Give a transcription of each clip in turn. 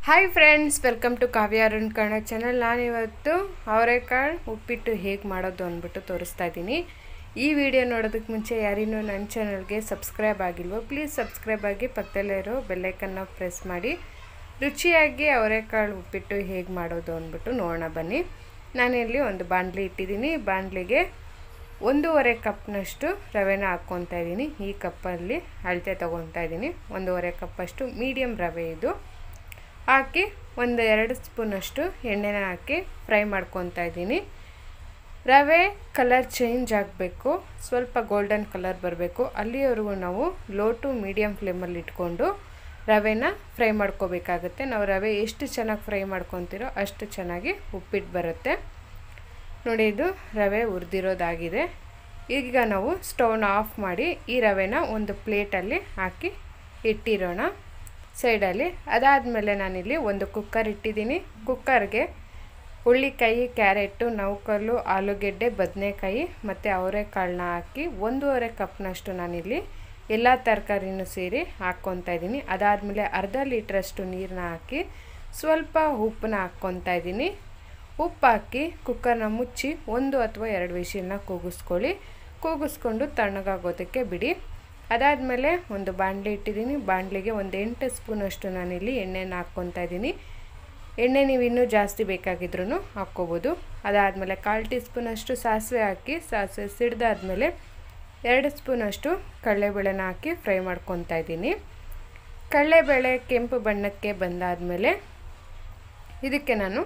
hi friends welcome to Kavya Arun Kannada channel ನಾನಿವತ್ತು ಅವರೆಕಾಳು ಉಪ್ಪಿಟ್ಟು ಹೇಗೆ ಮಾಡೋದು ಅಂದ್ಬಿಟ್ಟು ತೋರಿಸ್ತಾ ಇದ್ದೀನಿ ಈ ವಿಡಿಯೋ ನೋಡೋದಕ್ಕೆ ಮುಂಚೆ ಯಾರಿನ್ನೂ ನನ್ನ ಚಾನಲ್ಗೆ ಸಬ್ಸ್ಕ್ರೈಬ್ ಆಗಿಲ್ವೋ ಪ್ಲೀಸ್ ಸಬ್ಸ್ಕ್ರೈಬ್ ಆಗಿ ಪಕ್ಕದಲ್ಲೇ ಇರೋ ಬೆಲ್ಲೈಕನ್ನ ಪ್ರೆಸ್ ಮಾಡಿ ರುಚಿಯಾಗಿ ಅವರೆಕಾಳು ಉಪ್ಪಿಟ್ಟು ಹೇಗೆ ಮಾಡೋದು ಅಂದ್ಬಿಟ್ಟು ನೋಡೋಣ ಬನ್ನಿ ನಾನಿಲ್ಲಿ ಒಂದು ಬಾಣಲಿ ಇಟ್ಟಿದ್ದೀನಿ ಬಾಣಲಿಗೆ ಒಂದೂವರೆ ಕಪ್ನಷ್ಟು ರವೆನ ಹಾಕ್ಕೊತಾ ಇದ್ದೀನಿ ಈ ಕಪ್ಪಲ್ಲಿ ಅಳತೆ ತೊಗೊತಾ ಇದ್ದೀನಿ ಒಂದೂವರೆ ಕಪ್ಪಷ್ಟು ಮೀಡಿಯಮ್ ರವೆ ಇದು ಹಾಕಿ ಒಂದು ಎರಡು ಸ್ಪೂನಷ್ಟು ಎಣ್ಣೆನ ಹಾಕಿ ಫ್ರೈ ಮಾಡ್ಕೊತಾ ಇದ್ದೀನಿ ರವೆ ಕಲರ್ ಚೇಂಜ್ ಆಗಬೇಕು ಸ್ವಲ್ಪ ಗೋಲ್ಡನ್ ಕಲರ್ ಬರಬೇಕು ಅಲ್ಲಿವರೆಗೂ ನಾವು ಲೋ ಟು ಮೀಡಿಯಮ್ ಫ್ಲೇಮಲ್ಲಿ ಇಟ್ಕೊಂಡು ರವೆನ ಫ್ರೈ ಮಾಡ್ಕೋಬೇಕಾಗುತ್ತೆ ನಾವು ರವೆ ಎಷ್ಟು ಚೆನ್ನಾಗಿ ಫ್ರೈ ಮಾಡ್ಕೊತೀರೋ ಅಷ್ಟು ಚೆನ್ನಾಗಿ ಉಪ್ಪಿಟ್ಟು ಬರುತ್ತೆ ನೋಡಿ ಇದು ರವೆ ಹುರಿದಿರೋದಾಗಿದೆ ಈಗ ನಾವು ಸ್ಟವ್ನ ಆಫ್ ಮಾಡಿ ಈ ರವೆನ ಒಂದು ಪ್ಲೇಟಲ್ಲಿ ಹಾಕಿ ಇಟ್ಟಿರೋಣ ಸೈಡಲ್ಲಿ ಅದಾದಮೇಲೆ ನಾನಿಲ್ಲಿ ಒಂದು ಕುಕ್ಕರ್ ಇಟ್ಟಿದ್ದೀನಿ ಕುಕ್ಕರ್ಗೆ ಹುಳ್ಳಿಕಾಯಿ ಕ್ಯಾರೆಟು ನೌಕಲ್ಲು ಆಲೂಗೆಡ್ಡೆ ಬದನೆಕಾಯಿ ಮತ್ತು ಅವರೆಕಾಳನ್ನ ಹಾಕಿ ಒಂದೂವರೆ ಕಪ್ನಷ್ಟು ನಾನಿಲ್ಲಿ ಎಲ್ಲ ತರಕಾರಿನೂ ಸೇರಿ ಹಾಕ್ಕೊತಾ ಇದ್ದೀನಿ ಅದಾದಮೇಲೆ ಅರ್ಧ ಲೀಟ್ರಷ್ಟು ನೀರನ್ನ ಹಾಕಿ ಸ್ವಲ್ಪ ಉಪ್ಪನ್ನ ಹಾಕ್ಕೊತಾ ಇದ್ದೀನಿ ಉಪ್ಪು ಹಾಕಿ ಕುಕ್ಕರ್ನ ಮುಚ್ಚಿ ಒಂದು ಅಥವಾ ಎರಡು ವಿಷಲನ್ನ ಕೂಗಿಸ್ಕೊಳ್ಳಿ ಕೂಗಿಸ್ಕೊಂಡು ತಣ್ಣಗಾಗೋದಕ್ಕೆ ಬಿಡಿ ಅದಾದಮೇಲೆ ಒಂದು ಬಾಣಲೆ ಇಟ್ಟಿದ್ದೀನಿ ಬಾಣಲೆಗೆ ಒಂದು ಎಂಟು ಸ್ಪೂನಷ್ಟು ನಾನಿಲ್ಲಿ ಎಣ್ಣೆನ ಹಾಕ್ಕೊತಾ ಇದ್ದೀನಿ ಎಣ್ಣೆ ನೀವು ಇನ್ನೂ ಜಾಸ್ತಿ ಬೇಕಾಗಿದ್ರೂ ಹಾಕ್ಕೋಬೋದು ಅದಾದಮೇಲೆ ಕಾಲು ಟೀ ಸ್ಪೂನಷ್ಟು ಸಾಸಿವೆ ಹಾಕಿ ಸಾಸಿವೆ ಸಿಡ್ದಾದ್ಮೇಲೆ ಎರಡು ಸ್ಪೂನಷ್ಟು ಕಡಲೆಬೇಳೆನ ಹಾಕಿ ಫ್ರೈ ಮಾಡ್ಕೊತಾ ಇದ್ದೀನಿ ಕಡಲೆಬೇಳೆ ಕೆಂಪು ಬಣ್ಣಕ್ಕೆ ಬಂದಾದಮೇಲೆ ಇದಕ್ಕೆ ನಾನು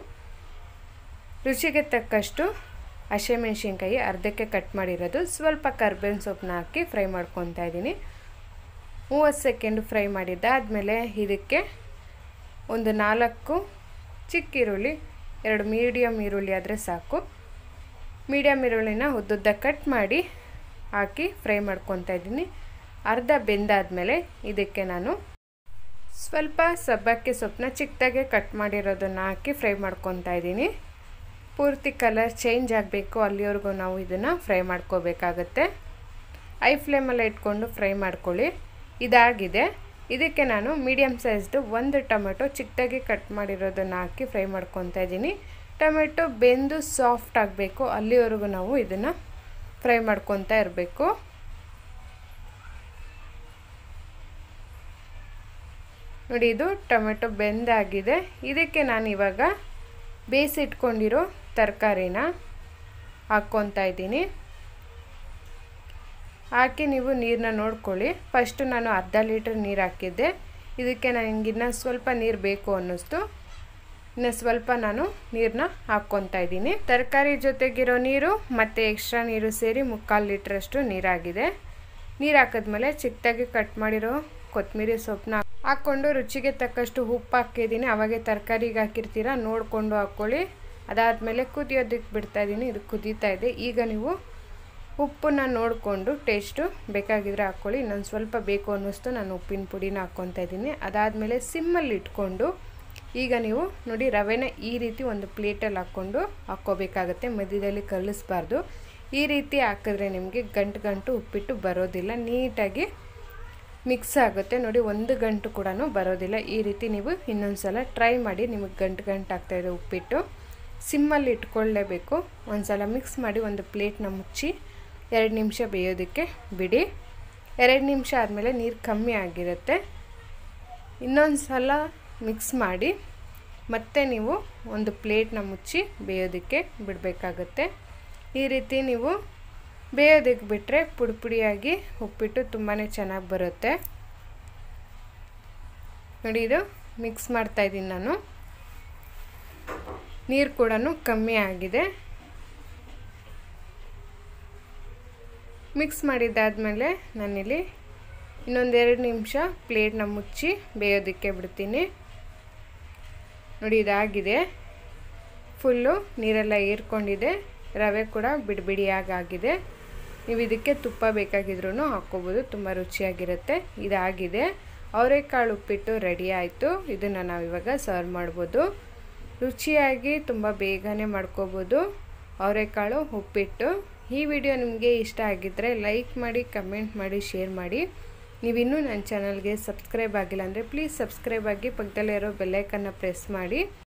ರುಚಿಗೆ ತಕ್ಕಷ್ಟು ಹಸಿಮೆಣ್ಸಿನ್ಕಾಯಿ ಅರ್ಧಕ್ಕೆ ಕಟ್ ಮಾಡಿರೋದು ಸ್ವಲ್ಪ ಕರ್ಬೇವಿನ ಸೊಪ್ಪನ್ನ ಹಾಕಿ ಫ್ರೈ ಮಾಡ್ಕೊತಾ ಇದ್ದೀನಿ ಮೂವತ್ತು ಸೆಕೆಂಡ್ ಫ್ರೈ ಮಾಡಿದ್ದಾದಮೇಲೆ ಇದಕ್ಕೆ ಒಂದು ನಾಲ್ಕು ಚಿಕ್ಕ ಈರುಳ್ಳಿ ಎರಡು ಮೀಡಿಯಮ್ ಈರುಳ್ಳಿ ಆದರೆ ಸಾಕು ಮೀಡಿಯಮ್ ಈರುಳ್ಳಿನ ಉದ್ದುದ್ದ ಕಟ್ ಮಾಡಿ ಹಾಕಿ ಫ್ರೈ ಮಾಡ್ಕೊತಾ ಇದ್ದೀನಿ ಅರ್ಧ ಬೆಂದಾದಮೇಲೆ ಇದಕ್ಕೆ ನಾನು ಸ್ವಲ್ಪ ಸಬ್ಬಕ್ಕಿ ಸೊಪ್ಪನ್ನ ಚಿಕ್ಕದಾಗೆ ಕಟ್ ಮಾಡಿರೋದನ್ನು ಹಾಕಿ ಫ್ರೈ ಮಾಡ್ಕೊತಾ ಇದ್ದೀನಿ ಪೂರ್ತಿ ಕಲರ್ ಚೇಂಜ್ ಆಗಬೇಕು ಅಲ್ಲಿವರೆಗೂ ನಾವು ಇದನ್ನು ಫ್ರೈ ಮಾಡ್ಕೋಬೇಕಾಗತ್ತೆ ಐ ಫ್ಲೇಮಲ್ಲಿ ಇಟ್ಕೊಂಡು ಫ್ರೈ ಮಾಡ್ಕೊಳ್ಳಿ ಇದಾಗಿದೆ ಇದಕ್ಕೆ ನಾನು ಮೀಡಿಯಮ್ ಸೈಜ್ದು ಒಂದು ಟೊಮೆಟೊ ಚಿಕ್ಕದಾಗಿ ಕಟ್ ಮಾಡಿರೋದನ್ನು ಹಾಕಿ ಫ್ರೈ ಮಾಡ್ಕೊತಾ ಇದ್ದೀನಿ ಟೊಮೆಟೊ ಬೆಂದು ಸಾಫ್ಟ್ ಆಗಬೇಕು ಅಲ್ಲಿವರೆಗೂ ನಾವು ಇದನ್ನು ಫ್ರೈ ಮಾಡ್ಕೊತಾ ಇರಬೇಕು ನೋಡಿ ಇದು ಟೊಮೆಟೊ ಬೆಂದಾಗಿದೆ ಇದಕ್ಕೆ ನಾನು ಇವಾಗ ಬೇಯಿಸಿಟ್ಕೊಂಡಿರೋ ತರಕಾರಿನ ಹಾಕ್ಕೊತಾ ಇದ್ದೀನಿ ಹಾಕಿ ನೀವು ನೀರನ್ನ ನೋಡ್ಕೊಳ್ಳಿ ಫಸ್ಟು ನಾನು ಅರ್ಧ ಲೀಟ್ರ್ ನೀರು ಹಾಕಿದ್ದೆ ಇದಕ್ಕೆ ನನಗಿನ್ನ ಸ್ವಲ್ಪ ನೀರು ಬೇಕು ಅನ್ನಿಸ್ತು ಇನ್ನು ಸ್ವಲ್ಪ ನಾನು ನೀರನ್ನ ಹಾಕ್ಕೊತಾ ಇದ್ದೀನಿ ತರಕಾರಿ ಜೊತೆಗಿರೋ ನೀರು ಮತ್ತು ಎಕ್ಸ್ಟ್ರಾ ನೀರು ಸೇರಿ ಮುಕ್ಕಾಲು ಲೀಟ್ರಷ್ಟು ನೀರಾಗಿದೆ ನೀರು ಹಾಕಿದ್ಮೇಲೆ ಚಿಕ್ಕದಾಗಿ ಕಟ್ ಮಾಡಿರೋ ಕೊತ್ತಂಬರಿ ಸೊಪ್ಪನ್ನ ಹಾಕ್ಕೊಂಡು ರುಚಿಗೆ ತಕ್ಕಷ್ಟು ಉಪ್ಪು ಹಾಕಿದ್ದೀನಿ ಅವಾಗೆ ತರಕಾರಿಗೆ ಹಾಕಿರ್ತೀರ ನೋಡಿಕೊಂಡು ಹಾಕ್ಕೊಳ್ಳಿ ಅದಾದಮೇಲೆ ಕುದಿಯೋದಕ್ಕೆ ಬಿಡ್ತಾ ಇದ್ದೀನಿ ಇದು ಕುದೀತಾ ಇದೆ ಈಗ ನೀವು ಉಪ್ಪನ್ನ ನೋಡಿಕೊಂಡು ಟೇಸ್ಟು ಬೇಕಾಗಿದ್ರೆ ಹಾಕ್ಕೊಳ್ಳಿ ಇನ್ನೊಂದು ಸ್ವಲ್ಪ ಬೇಕು ಅನ್ನಿಸ್ತು ನಾನು ಉಪ್ಪಿನ ಪುಡಿನ ಹಾಕ್ಕೊತಾ ಇದ್ದೀನಿ ಅದಾದಮೇಲೆ ಸಿಮ್ಮಲ್ಲಿ ಇಟ್ಕೊಂಡು ಈಗ ನೀವು ನೋಡಿ ರವೆನ ಈ ರೀತಿ ಒಂದು ಪ್ಲೇಟಲ್ಲಿ ಹಾಕ್ಕೊಂಡು ಹಾಕ್ಕೋಬೇಕಾಗತ್ತೆ ಮಧ್ಯದಲ್ಲಿ ಕಲಿಸ್ಬಾರ್ದು ಈ ರೀತಿ ಹಾಕಿದ್ರೆ ನಿಮಗೆ ಗಂಟು ಗಂಟು ಉಪ್ಪಿಟ್ಟು ಬರೋದಿಲ್ಲ ನೀಟಾಗಿ ಮಿಕ್ಸ್ ಆಗುತ್ತೆ ನೋಡಿ ಒಂದು ಗಂಟು ಕೂಡ ಬರೋದಿಲ್ಲ ಈ ರೀತಿ ನೀವು ಇನ್ನೊಂದು ಸಲ ಟ್ರೈ ಮಾಡಿ ನಿಮಗೆ ಗಂಟು ಗಂಟು ಆಗ್ತಾಯಿದೆ ಉಪ್ಪಿಟ್ಟು ಸಿಮ್ಮಲ್ಲಿ ಇಟ್ಕೊಳ್ಳೇಬೇಕು ಒಂದು ಸಲ ಮಿಕ್ಸ್ ಮಾಡಿ ಒಂದು ಪ್ಲೇಟ್ನ ಮುಚ್ಚಿ ಎರಡು ನಿಮಿಷ ಬೇಯೋದಕ್ಕೆ ಬಿಡಿ ಎರಡು ನಿಮಿಷ ಆದಮೇಲೆ ನೀರು ಕಮ್ಮಿ ಆಗಿರುತ್ತೆ ಇನ್ನೊಂದು ಸಲ ಮಿಕ್ಸ್ ಮಾಡಿ ಮತ್ತೆ ನೀವು ಒಂದು ಪ್ಲೇಟ್ನ ಮುಚ್ಚಿ ಬೇಯೋದಕ್ಕೆ ಬಿಡಬೇಕಾಗತ್ತೆ ಈ ರೀತಿ ನೀವು ಬೇಯೋದಕ್ಕೆ ಬಿಟ್ಟರೆ ಪುಡಿ ಪುಡಿಯಾಗಿ ಉಪ್ಪಿಟ್ಟು ತುಂಬಾ ಚೆನ್ನಾಗಿ ಬರುತ್ತೆ ನೋಡಿ ಇದು ಮಿಕ್ಸ್ ಮಾಡ್ತಾಯಿದ್ದೀನಿ ನಾನು ನೀರು ಕೂಡ ಕಮ್ಮಿ ಆಗಿದೆ ಮಿಕ್ಸ್ ಮಾಡಿದ್ದಾದಮೇಲೆ ನಾನಿಲ್ಲಿ ಇನ್ನೊಂದೆರಡು ನಿಮಿಷ ಪ್ಲೇಟ್ನ ಮುಚ್ಚಿ ಬೇಯೋದಕ್ಕೆ ಬಿಡ್ತೀನಿ ನೋಡಿ ಇದಾಗಿದೆ ಫುಲ್ಲು ನೀರೆಲ್ಲ ಏರ್ಕೊಂಡಿದೆ ರವೆ ಕೂಡ ಬಿಡಿ ಬಿಡಿಯಾಗಿ ಆಗಿದೆ ನೀವು ಇದಕ್ಕೆ ತುಪ್ಪ ಬೇಕಾಗಿದ್ರೂ ಹಾಕ್ಕೋಬೋದು ತುಂಬ ರುಚಿಯಾಗಿರುತ್ತೆ ಇದಾಗಿದೆ ಅವರೆಕಾಳು ಉಪ್ಪಿಟ್ಟು ರೆಡಿ ಆಯಿತು ಇದನ್ನು ನಾವು ಇವಾಗ ಸರ್ವ್ ಮಾಡ್ಬೋದು ರುಚಿಯಾಗಿ ತುಂಬ ಬೇಗನೆ ಮಾಡ್ಕೋಬೋದು ಅವರೆಕಾಳು ಉಪ್ಪಿಟ್ಟು ಈ ವಿಡಿಯೋ ನಿಮಗೆ ಇಷ್ಟ ಆಗಿದ್ದರೆ ಲೈಕ್ ಮಾಡಿ ಕಮೆಂಟ್ ಮಾಡಿ ಶೇರ್ ಮಾಡಿ ನೀವಿನ್ನೂ ನನ್ನ ಚಾನಲ್ಗೆ ಸಬ್ಸ್ಕ್ರೈಬ್ ಆಗಿಲ್ಲ ಅಂದರೆ ಪ್ಲೀಸ್ ಸಬ್ಸ್ಕ್ರೈಬ್ ಆಗಿ ಪಕ್ಕದಲ್ಲಿರೋ ಬೆಲ್ಲೈಕನ್ನ ಪ್ರೆಸ್ ಮಾಡಿ